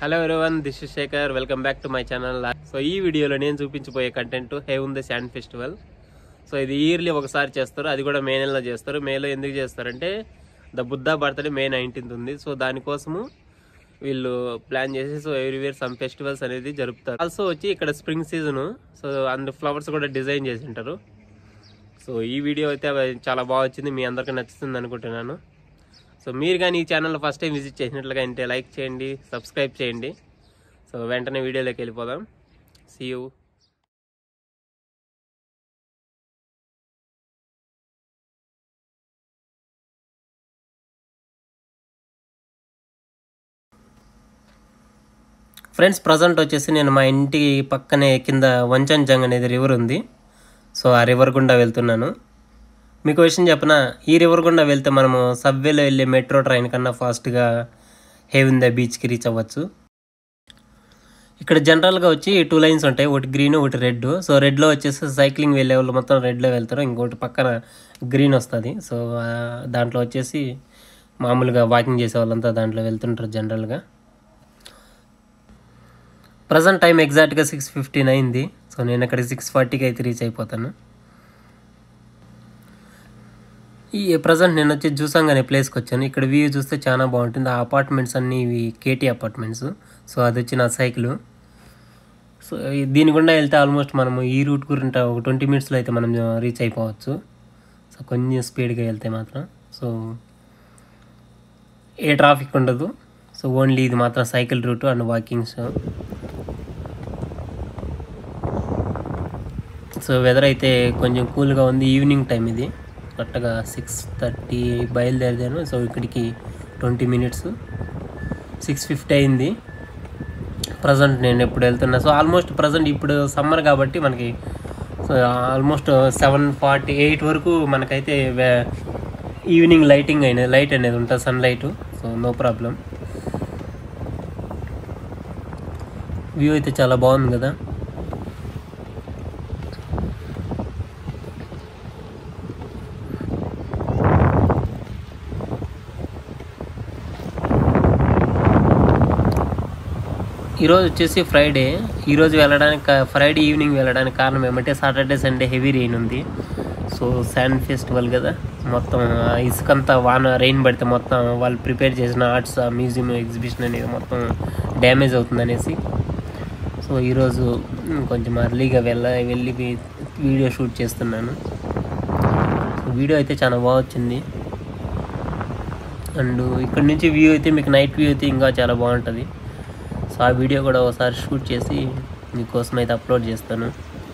Hello everyone this is Shekhar welcome back to my channel so ఈ వీడియోలో నేను చూపించబోయే కంటెంట్ హే ఉంది శాండ్ ఫెస్టివల్ సో ఇది ఇయర్లీ ఒకసారి చేస్తారు అది కూడా మే నెలలో చేస్తారు మేలో ఎందుకు చేస్తారంటే the Buddha birthday May nineteenth ఉంది సో దానికోసము వీళ్ళు ప్లాన్ చేసి సో ఎవ్రీవేర్ సమ్ ఫెస్టివల్స్ అనేది జరుపుతారు ఆల్సో వచ్చి ఇక్కడ spring season so and flowers కూడా డిజైన్ చేసి ఉంటారు సో ఈ వీడియో అయితే చాలా బాగా వచ్చింది మీ అందరికీ నచ్చుతుంది అనుకుంటున్నాను సో మీరు కానీ ఈ ఛానల్ ఫస్ట్ టైం విజిట్ చేసినట్లుగా అంటే లైక్ చేయండి సబ్స్క్రైబ్ చేయండి సో వెంటనే వీడియోలోకి వెళ్ళిపోదాం సీ యూ ఫ్రెండ్స్ ప్రజెంట్ వచ్చేసి నేను మా ఇంటి పక్కనే కింద వంచన్ జంగ్ అనేది రివర్ ఉంది సో ఆ రివర్ గుండా వెళ్తున్నాను మీకు విషయం చెప్పనా ఈ రివర్ గుండా వెళ్తే మనము సబ్వేలో వెళ్ళే మెట్రో ట్రైన్ కన్నా ఫాస్ట్గా హేవింద బీచ్కి రీచ్ అవ్వచ్చు ఇక్కడ జనరల్గా వచ్చి టూ లైన్స్ ఉంటాయి ఒకటి గ్రీన్ ఒకటి రెడ్ సో రెడ్లో వచ్చేసి సైక్లింగ్ వెళ్ళే వాళ్ళు మొత్తం రెడ్లో వెళ్తారు ఇంకోటి పక్కన గ్రీన్ వస్తుంది సో ఆ, దాంట్లో వచ్చేసి మామూలుగా వాకింగ్ చేసే వాళ్ళంతా దాంట్లో వెళ్తుంటారు జనరల్గా ప్రజెంట్ టైం ఎగ్జాక్ట్గా సిక్స్ ఫిఫ్టీన్ అయింది సో నేను అక్కడ సిక్స్ ఫార్టీకి అయితే రీచ్ అయిపోతాను ఈ ప్రజెంట్ నేను వచ్చి జూసాంగ్ అనే ప్లేస్కి వచ్చాను ఇక్కడ వ్యూ చూస్తే చాలా బాగుంటుంది ఆ అపార్ట్మెంట్స్ అన్నీ ఇవి కేటీ అపార్ట్మెంట్స్ సో అది వచ్చి నా సైకిల్ సో ఈ- దీని గుండా వెళ్తే ఆల్మోస్ట్ మనము ఈ రూట్ గురించి ఒక ట్వంటీ మినిట్స్లో అయితే మనం రీచ్ అయిపోవచ్చు సో కొంచెం స్పీడ్గా వెళ్తే మాత్రం సో ఏ ట్రాఫిక్ ఉండదు సో ఓన్లీ ఇది మాత్రం cycle route and walkings so weather అయితే కొంచెం కూల్గా ఉంది ఈవినింగ్ టైం ఇది కరెక్ట్గా సిక్స్ థర్టీ బయలుదేరాను సో ఇక్కడికి ట్వంటీ మినిట్స్ సిక్స్ ఫిఫ్టీ అయింది ప్రజెంట్ నేను ఎప్పుడు వెళ్తున్నా సో ఆల్మోస్ట్ ప్రజెంట్ ఇప్పుడు సమ్మర్ కాబట్టి మనకి so almost seven forty eight వరకు మనకైతే వే- ఈవినింగ్ లైటింగ్ అయినది లైట్ అనేది ఉంటుంది sun light so no problem view అయితే చాలా బాగుంది కదా ఈరోజు వచ్చేసి ఫ్రైడే ఈరోజు వెళ్ళడానికి కా- ఫ్రైడే ఈవినింగ్ వెళ్ళడానికి కారణం ఏమంటే సాటర్డే సండే హెవీ రెయిన్ ఉంది సో శాండ్ ఫెస్టివల్ కదా మొత్తం ఆ ఇసుకంతా వాన రెయిన్ పడితే మొత్తం వాళ్ళు ప్రిపేర్ చేసిన ఆర్ట్స్ ఆ మ్యూజియం ఎగ్జిబిషన్ అనేది మొత్తం డ్యామేజ్ అవుతుంది అనేసి సో ఈరోజు కొంచెం అర్లీగా వెళ్ళ వెళ్ళి వీ- వీడియో షూట్ చేస్తున్నాను సో వీడియో అయితే చాలా బాగా వచ్చింది అండ్ ఇక్కడ నుంచి వ్యూ అయితే మీకు నైట్ వ్యూ అయితే ఇంకా చాలా బాగుంటుంది సో ఆ వీడియో కూడా ఒకసారి షూట్ చేసి మీకోసం అయితే అప్లోడ్ చేస్తాను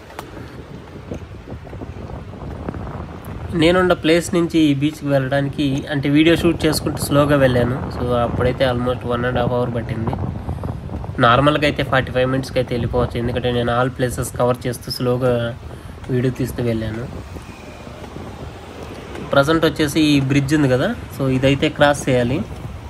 నేనున్న ప్లేస్ నుంచి ఈ బీచ్కి వెళ్ళడానికి అంటే వీడియో షూట్ చేసుకుంటూ స్లోగా వెళ్ళాను సో అప్పుడైతే almost one and half hour పట్టింది నార్మల్గా అయితే ఫార్టీ ఫైవ్ మినిట్స్కి అయితే వెళ్ళిపోవచ్చు ఎందుకంటే నేను ఆల్ ప్లేసెస్ కవర్ చేస్తూ స్లోగా వీడియో తీస్తూ వెళ్ళాను ప్రజెంట్ వచ్చేసి ఈ బ్రిడ్జ్ ఉంది కదా సో ఇదైతే క్రాస్ చేయాలి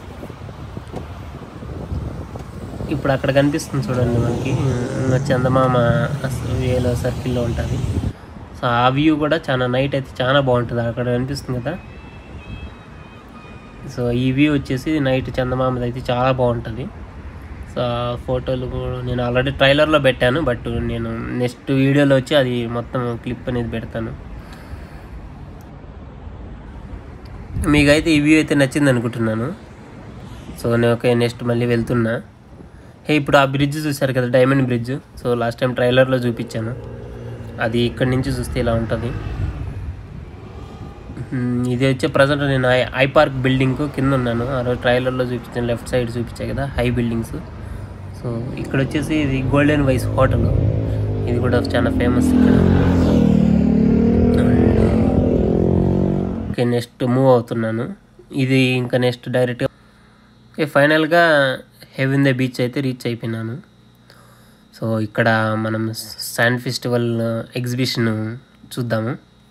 ఇప్పుడు అక్కడ కనిపిస్తుంది చూడండి మనకి ఉమ్, చందమామ వేలో సర్కిల్లో ఉంటుంది సో ఆ వ్యూ కూడా చాలా నైట్ అయితే చాలా బాగుంటుంది అక్కడ కనిపిస్తుంది కదా సో ఈ వ్యూ వచ్చేసి నైట్ చందమామది అయితే చాలా బాగుంటుంది సో ఆ ఫోటోలు కూడా నేను ఆల్రెడీ ట్రైలర్లో పెట్టాను బట్ నేను నెక్స్ట్ వీడియోలో వచ్చి అది మొత్తం క్లిప్ అనేది పెడతాను మీకైతే ఈ వ్యూ అయితే నచ్చింది అనుకుంటున్నాను సో నేను ఓకే నెక్స్ట్ మళ్ళీ వెళ్తున్నా హే ఇప్పుడు ఆ బ్రిడ్జ్ చూశారు కదా diamond bridge so last time ట్రైలర్లో చూపించాను అది ఇక్కడి నుంచి చూస్తే ఇలా ఉంటుంది మ్మ్, ఇది వచ్చే ప్రజెంట్ నేను ఐ ఐ పార్క్ బిల్డింగ్ కింద ఉన్నాను ఆ రోజు ట్రైలర్లో చూపించాను లెఫ్ట్ సైడ్ చూపించాయి కదా హై బిల్డింగ్స్ సో ఇక్కడ వచ్చేసి ఇది గోల్డెన్ వైస్ హోటల్ ఇది కూడా చాలా ఫేమస్ ఇక్కడ ఓకే నెక్స్ట్ మూవ్ అవుతున్నాను ఇది ఇంకా నెక్స్ట్ డైరెక్ట్గా ఓకే ఫైనల్గా హెవెన్ ద బీచ్ అయితే రీచ్ అయిపోయినాను సో ఇక్కడ మనం శాండ్ ఫెస్టివల్ ఎగ్జిబిషన్ చూద్దాము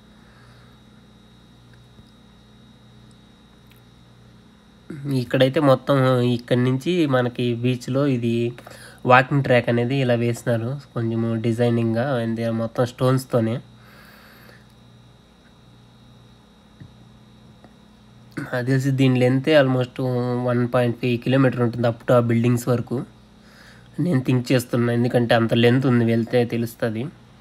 ఇక్కడైతే మొత్తం ఇక్కడి నుంచి మనకి బీచ్లో ఇది వాకింగ్ ట్రాక్ అనేది ఇలా వేసినారు కొంచెం డిజైనింగ్గా అండ్ మొత్తం స్టోన్స్తోనే నాకు తెలిసి దీని లెంతే almost one point five kilometer ఉంటుంది అప్ టు ఆ బిల్డింగ్స్ వరకు నేను థింక్ చేస్తున్నా ఎందుకంటే అంత లెంత్ ఉంది వెళ్తే తెలుస్తుంది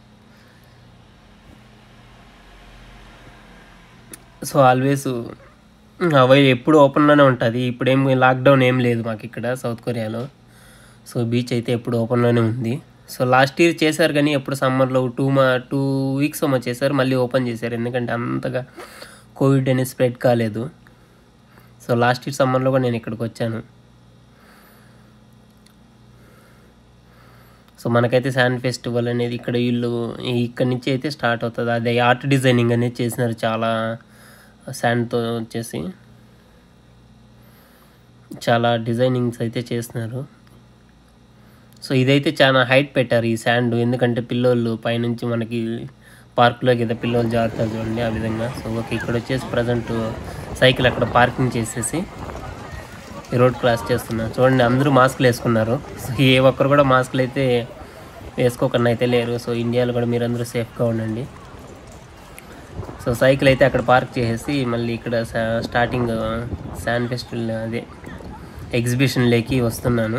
సో ఆల్వేస్ అవి ఎప్పుడు ఓపెన్లోనే ఉంటుంది ఇప్పుడు ఏం లాక్డౌన్ ఏం లేదు మాకు ఇక్కడ సౌత్ కొరియాలో సో బీచ్ అయితే ఎప్పుడు ఓపెన్లోనే ఉంది సో లాస్ట్ ఇయర్ చేశారు కానీ ఎప్పుడు సమ్మర్లో టూ మా టూ వీక్స్ ఏమో చేశారు మళ్ళీ ఓపెన్ చేశారు ఎందుకంటే అంతగా కోవిడ్ అనేది స్ప్రెడ్ కాలేదు సో లాస్ట్ ఇయర్ సమ్మర్లో కూడా నేను ఇక్కడికి వచ్చాను సో మనకైతే శాండ్ ఫెస్టివల్ అనేది ఇక్కడ వీళ్ళు ఇక్కడ నుంచి అయితే స్టార్ట్ అవుతుంది అదే ఆర్ట్ డిజైనింగ్ అనేది చేసినారు చాలా శాండ్తో వచ్చేసి చాలా డిజైనింగ్స్ అయితే చేస్తున్నారు సో ఇదైతే చాలా హైట్ పెట్టారు ఈ శాండ్ ఎందుకంటే పిల్లోళ్ళు పైనుంచి మనకి పార్క్లోకి అయితే పిల్లోళ్ళు జారుతారు చూడండి ఆ విధంగా సో ఓకే ఇక్కడ వచ్చేసి ప్రజెంట్ సైకిల్ అక్కడ పార్కింగ్ చేసేసి ఈ రోడ్ క్రాస్ చేస్తున్నారు చూడండి అందరూ మాస్కులు వేసుకున్నారు సో ఏ ఒక్కరు కూడా మాస్కులు అయితే వేసుకోకుండా అయితే లేరు సో ఇండియాలో కూడా మీరు అందరూ సేఫ్గా ఉండండి సో సైకిల్ అయితే అక్కడ పార్క్ చేసేసి మళ్ళీ ఇక్కడ సా- స్టార్టింగ్ శాన్ ఫెస్టివల్ అదే ఎగ్జిబిషన్లోకి వస్తున్నాను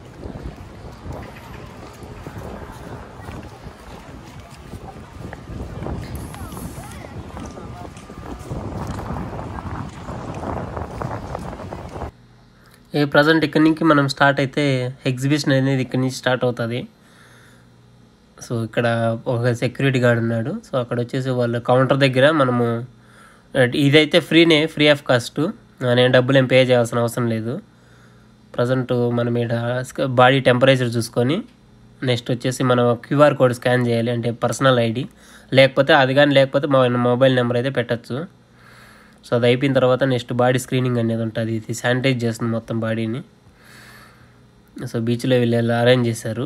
ఏ ప్రజెంట్ ఇక్కడి నుంచి మనం స్టార్ట్ అయితే ఎగ్జిబిషన్ అనేది ఇక్కడి నుంచి స్టార్ట్ అవుతుంది సో ఇక్కడ ఒక సెక్యూరిటీ గార్డ్ ఉన్నాడు సో అక్కడ వచ్చేసి వాళ్ళు కౌంటర్ దగ్గర మనము ఇదైతే ఫ్రీనే ఫ్రీ ఆఫ్ కాస్ట్ నేను డబ్బులు ఏం పే చేయాల్సిన అవసరం లేదు ప్రజెంట్ మనం ఇక్కడ బాడీ టెంపరేచర్ చూసుకొని నెక్స్ట్ వచ్చేసి మనం క్యూఆర్ కోడ్ స్కాన్ చేయాలి అంటే పర్సనల్ ఐడి లేకపోతే అది కానీ లేకపోతే మా మొబైల్ నెంబర్ అయితే పెట్టచ్చు సో అది అయిపోయిన తర్వాత నెక్స్ట్ బాడీ స్క్రీనింగ్ అనేది ఉంటుంది ఇది శానిటైజ్ చేస్తుంది మొత్తం బాడీని సో బీచ్లో వీళ్ళు అరేంజ్ చేశారు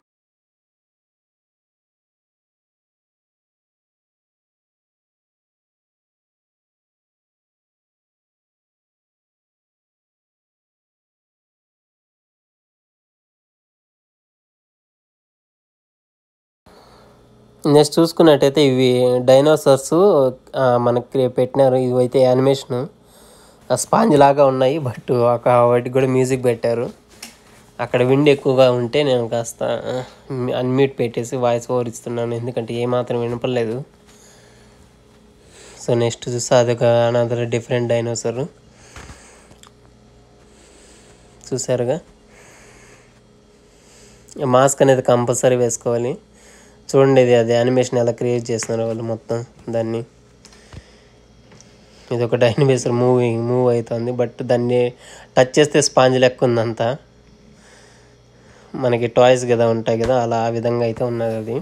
నెక్స్ట్ చూసుకున్నట్టయితే ఇవి డైనోసార్స్ మనకి పెట్టినారు ఇవైతే యానిమేషన్ స్పాంజ్ లాగా ఉన్నాయి బట్ ఒక వాటికి కూడా మ్యూజిక్ పెట్టారు అక్కడ విండ్ ఎక్కువగా ఉంటే నేను కాస్త అన్మ్యూట్ పెట్టేసి వాయిస్ ఓవర్ ఇస్తున్నాను ఎందుకంటే ఏమాత్రం వినపడలేదు సో నెక్స్ట్ చూస్తే అదొక అనదర్ డిఫరెంట్ డైనోసార్ చూసారుగా మాస్క్ అనేది కంపల్సరీ వేసుకోవాలి చూడండి ఇది అది యానిమేషన్ ఎలా క్రియేట్ చేస్తున్నారు వాళ్ళు మొత్తం దాన్ని ఇది ఒక డైనమేసర్ మూవింగ్ మూవ్ అవుతుంది బట్ దాన్ని టచ్ చేస్తే స్పాంజ్ లెక్క ఉందంతా మనకి టాయ్స్ కదా ఉంటాయి కదా అలా ఆ విధంగా అయితే ఉన్నది అది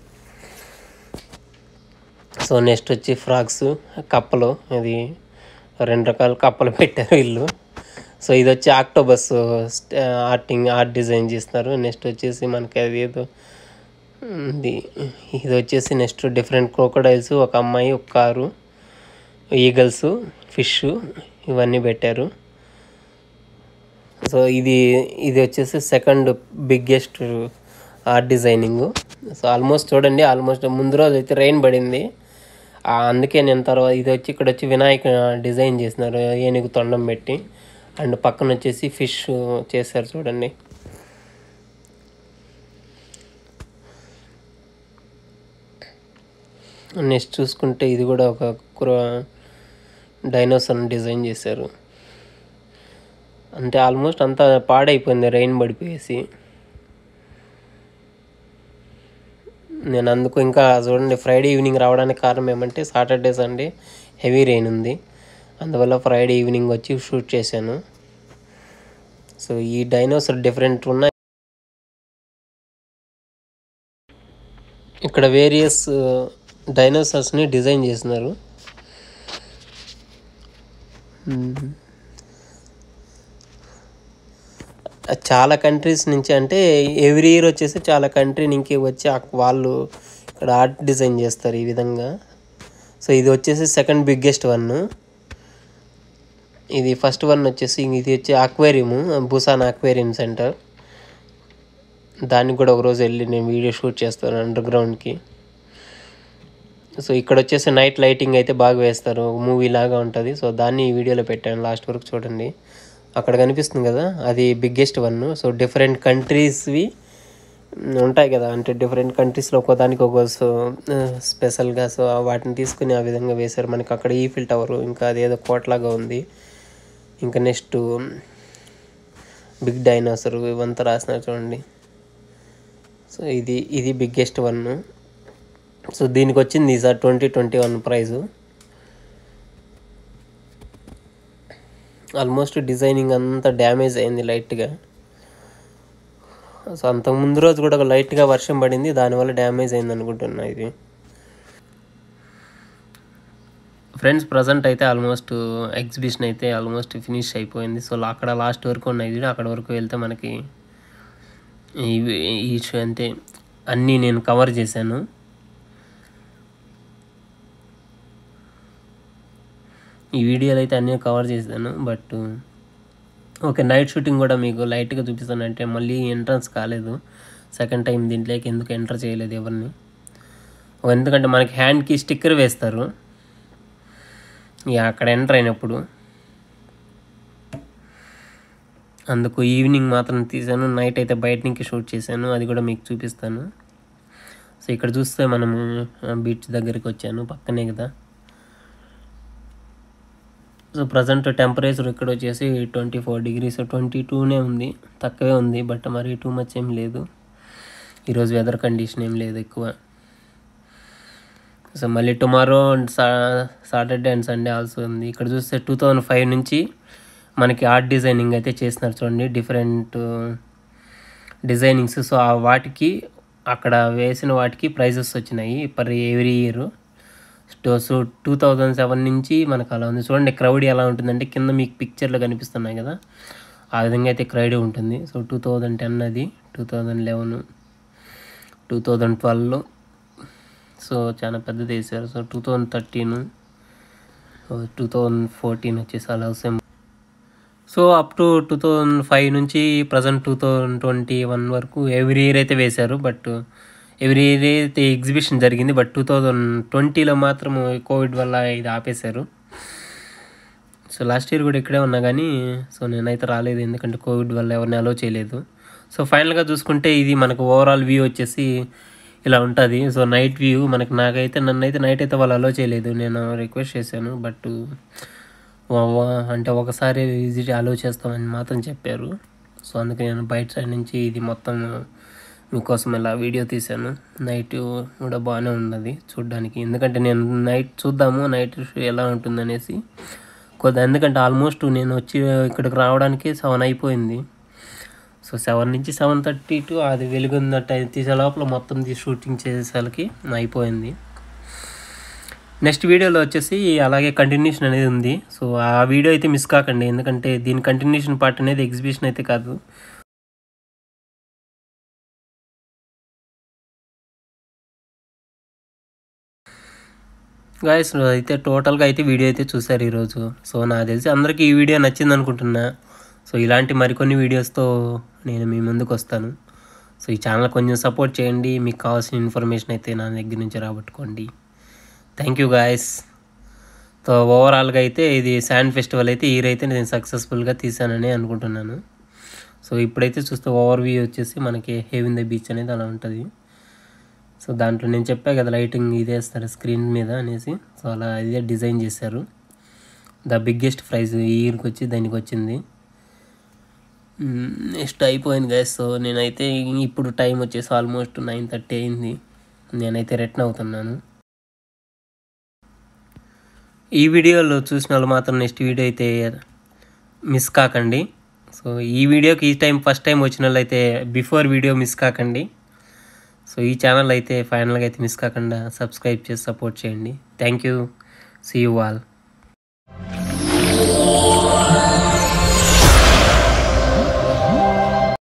సో నెక్స్ట్ వచ్చి ఫ్రాక్స్ కప్పలు ఇది రెండు రకాల కప్పలు పెట్టారు వీళ్ళు సో ఇది వచ్చి ఆక్టోబస్ ఆర్టింగ్ ఆర్ట్ డిజైన్ చేస్తున్నారు నెక్స్ట్ వచ్చేసి మనకి అది ఏదో ఉంది ఇది వచ్చేసి నెక్స్ట్ డిఫరెంట్ క్రోకడైల్స్ ఒక అమ్మాయి ఒక కారు ఈగల్స్ ఫిష్ ఇవన్నీ పెట్టారు సో ఇది ఇది వచ్చేసి second biggest art designing so almost చూడండి ఆల్మోస్ట్ ముందు రోజు అయితే రెయిన్ పడింది ఆ, అందుకే నేను తర్వాత ఇది వచ్చి ఇక్కడ వచ్చి వినాయక డిజైన్ చేసినారు ఏనుగు తొండం పెట్టి అండ్ పక్కన వచ్చేసి ఫిష్ చేశారు చూడండి నెక్స్ట్ చూసుకుంటే ఇది కూడా ఒక కుర డైనోసార్ డిజైన్ చేశారు అంటే ఆల్మోస్ట్ అంతా పాడైపోయింది రెయిన్ పడిపోయేసి నేను అందుకు ఇంకా చూడండి ఫ్రైడే ఈవినింగ్ రావడానికి కారణం ఏమంటే సాటర్డే సండే హెవీ రెయిన్ ఉంది అందువల్ల ఫ్రైడే ఈవినింగ్ వచ్చి షూట్ చేశాను సో ఈ డైనోసార్ డిఫరెంట్ ఉన్నాయి ఇక్కడ వేరియస్ డైనోసార్స్ని డిజైన్ చేసినారు మ్మ్. చాలా కంట్రీస్ నుంచి అంటే ఎవ్రీ ఇయర్ వచ్చేసి చాలా కంట్రీ నుంచి వచ్చి ఆ- వాళ్ళు ఇక్కడ ఆర్ట్ డిజైన్ చేస్తారు ఈ విధంగా సో ఇది వచ్చేసి సెకండ్ బిగ్గెస్ట్ వన్ ఇది ఫస్ట్ వన్ వచ్చేసి ఇది వచ్చి అక్వేరియం బుసాన్ అక్వేరియం సెంటర్ దానికి కూడా ఒకరోజు వెళ్ళి నేను వీడియో షూట్ చేస్తాను అండర్ గ్రౌండ్కి సో ఇక్కడ వచ్చేసి నైట్ లైటింగ్ అయితే బాగా వేస్తారు మూవీ లాగా ఉంటుంది సో దాన్ని ఈ వీడియోలో పెట్టాను లాస్ట్ వరకు చూడండి అక్కడ కనిపిస్తుంది కదా అది బిగ్గెస్ట్ వన్ సో డిఫరెంట్ కంట్రీస్వి ఉంటాయి కదా అంటే డిఫరెంట్ కంట్రీస్లో ఒక్కోదానికి ఒక్కో సో స్పెషల్గా సో వాటిని తీసుకుని ఆ విధంగా వేశారు మనకి అక్కడ ఈఫిల్ టవర్ ఇంకా అదేదో కోటలాగా ఉంది ఇంకా నెక్స్ట్ బిగ్ డైనాసర్ ఇవంతా రాసినారు చూడండి సో ఇది ఇది బిగ్గెస్ట్ వన్ సో దీనికి వచ్చింది sir twenty twenty one prize almost designing అంతా డ్యామేజ్ అయింది లైట్గా సో అంతకు ముందు రోజు కూడా ఒక లైట్గా వర్షం పడింది దానివల్ల డ్యామేజ్ అయింది అనుకుంటున్నా ఇది ఫ్రెండ్స్ ప్రజెంట్ అయితే ఆల్మోస్ట్ ఎగ్జిబిషన్ అయితే ఆల్మోస్ట్ ఫినిష్ అయిపోయింది సో అక్కడ లాస్ట్ వరకు ఉన్నాయి చూడు అక్కడ వరకు వెళ్తే మనకి ఇవి ఈ షో అంటే అన్నీ నేను కవర్ చేశాను ఈ వీడియోలో అయితే అన్నీ కవర్ చేశాను బట్ ఓకే నైట్ షూటింగ్ కూడా మీకు లైట్గా చూపిస్తాను అంటే మళ్ళీ ఎంట్రన్స్ కాలేదు సెకండ్ టైం దీంట్లోకి ఎందుకు ఎంటర్ చేయలేదు ఎవరిని ఎందుకంటే మనకి హ్యాండ్కి స్టిక్కర్ వేస్తారు ఇక అక్కడ ఎంటర్ అయినప్పుడు అందుకు ఈవినింగ్ మాత్రం తీసాను నైట్ అయితే బయట నుంచి షూట్ చేశాను అది కూడా మీకు చూపిస్తాను సో ఇక్కడ చూస్తే మనము బీచ్ దగ్గరికి వచ్చాను పక్కనే కదా సో ప్రజెంట్ టెంపరేచర్ ఇక్కడ వచ్చేసి ట్వంటీ ఫోర్ డిగ్రీస్ ట్వంటీ టూనే ఉంది తక్కువే ఉంది బట్ మరి టూ మచ్ ఏం లేదు ఈరోజు వెదర్ కండిషన్ ఏం లేదు ఎక్కువ సో మళ్ళీ టుమారో అండ్ సా సాటర్డే అండ్ సండే ఆల్సో ఉంది ఇక్కడ చూస్తే టూ థౌజండ్ ఫైవ్ నుంచి మనకి ఆర్ట్ డిజైనింగ్ అయితే చేస్తున్నారు చూడండి డిఫరెంట్ డిజైనింగ్స్ సో ఆ వాటికి అక్కడ వేసిన వాటికి ప్రైజెస్ వచ్చినాయి per every year so two thousand seven నుంచి మనకు అలా ఉంది చూడండి క్రౌడ్ ఎలా ఉంటుందంటే కింద మీకు పిక్చర్లు కనిపిస్తున్నాయి కదా ఆ విధంగా అయితే క్రౌడ్ ఉంటుంది సో టూ థౌజండ్ టెన్ అది two thousand eleven two thousand ట్వెల్వ్లో సో చాలా పెద్దది వేసారు so two thousand thirteen two thousand fourteen వచ్చేసి అలా వస్తాయి so up to two thousand five నుంచి present two thousand twenty one వరకు ఎవ్రీ ఇయర్ అయితే వేశారు బట్ ఎవ్రీ ఇయర్ అయితే ఎగ్జిబిషన్ జరిగింది బట్ టూ థౌజండ్ ట్వంటీలో మాత్రం కోవిడ్ వల్ల ఇది ఆపేశారు సో లాస్ట్ ఇయర్ కూడా ఇక్కడే ఉన్నా కానీ సో నేనైతే రాలేదు ఎందుకంటే కోవిడ్ వల్ల ఎవరిని అలో చేయలేదు సో ఫైనల్గా చూసుకుంటే ఇది మనకు ఓవరాల్ వ్యూ వచ్చేసి ఇలా ఉంటుంది సో నైట్ వ్యూ మనకి నాకైతే నన్ను అయితే నైట్ అయితే వాళ్ళు అలో చేయలేదు నేను రిక్వెస్ట్ చేశాను బట్ అంటే ఒకసారి విజిట్ అలో చేస్తామని మాత్రం చెప్పారు సో అందుకే నేను బయట సైడ్ నుంచి ఇది మొత్తం మీకోసం ఇలా వీడియో తీశాను నైట్ కూడా బాగానే ఉన్నది చూడడానికి ఎందుకంటే నేను నైట్ చూద్దాము నైట్ ఎలా ఉంటుందనేసి కొద్ది ఎందుకంటే ఆల్మోస్ట్ నేను వచ్చి ఇక్కడికి రావడానికి సెవెన్ అయిపోయింది సో సెవెన్ నుంచి సెవెన్ థర్టీ టు అది వెలుగున్నట్టు తీసే లోపల మొత్తం తీసి షూటింగ్ చేసేసరికి అయిపోయింది నెక్స్ట్ వీడియోలో వచ్చేసి అలాగే కంటిన్యూషన్ అనేది ఉంది సో ఆ వీడియో అయితే మిస్ కాకండి ఎందుకంటే దీని కంటిన్యూషన్ పార్ట్ అనేది ఎగ్జిబిషన్ అయితే కాదు గాయస్ అయితే టోటల్గా అయితే వీడియో అయితే చూసారు ఈరోజు సో నాకు తెలిసి అందరికీ ఈ వీడియో నచ్చింది అనుకుంటున్నా సో ఇలాంటి మరికొన్ని వీడియోస్తో నేను మీ ముందుకు వస్తాను సో ఈ ఛానల్ కొంచెం సపోర్ట్ చేయండి మీకు కావాల్సిన ఇన్ఫర్మేషన్ అయితే నా దగ్గర నుంచి రాబట్టుకోండి థ్యాంక్ యూ గాయస్ సో ఓవరాల్గా అయితే ఇది శాండ్ ఫెస్టివల్ అయితే ఈ అయితే నేను సక్సెస్ఫుల్గా తీసానని అనుకుంటున్నాను సో ఇప్పుడైతే చూస్తే ఓవర్ వ్యూ వచ్చేసి మనకి హేవిన్ ద బీచ్ అనేది అలా ఉంటుంది సో దాంట్లో నేను చెప్పా కదా లైటింగ్ ఇదే వేస్తారు స్క్రీన్ మీద అనేసి సో అలా ఇదే డిజైన్ చేశారు ద బిగ్గెస్ట్ ప్రైజ్ ఈ ఇయర్కి వచ్చి దానికి వచ్చింది నెక్స్ట్ అయిపోయింది గైస్ సో నేనైతే ఇప్పుడు టైం వచ్చేసి ఆల్మోస్ట్ నైన్ థర్టీ అయింది నేనైతే రిటర్న్ అవుతున్నాను ఈ వీడియోలో చూసిన వాళ్ళు మాత్రం నెక్స్ట్ వీడియో అయితే మిస్ కాకండి సో ఈ వీడియోకి ఈ టైం ఫస్ట్ టైం వచ్చిన వాళ్ళు అయితే బిఫోర్ వీడియో మిస్ కాకండి సో ఈ ఛానల్ అయితే ఫైనల్గా అయితే మిస్ కాకుండా సబ్స్క్రైబ్ చేసి సపోర్ట్ చేయండి thank you see you all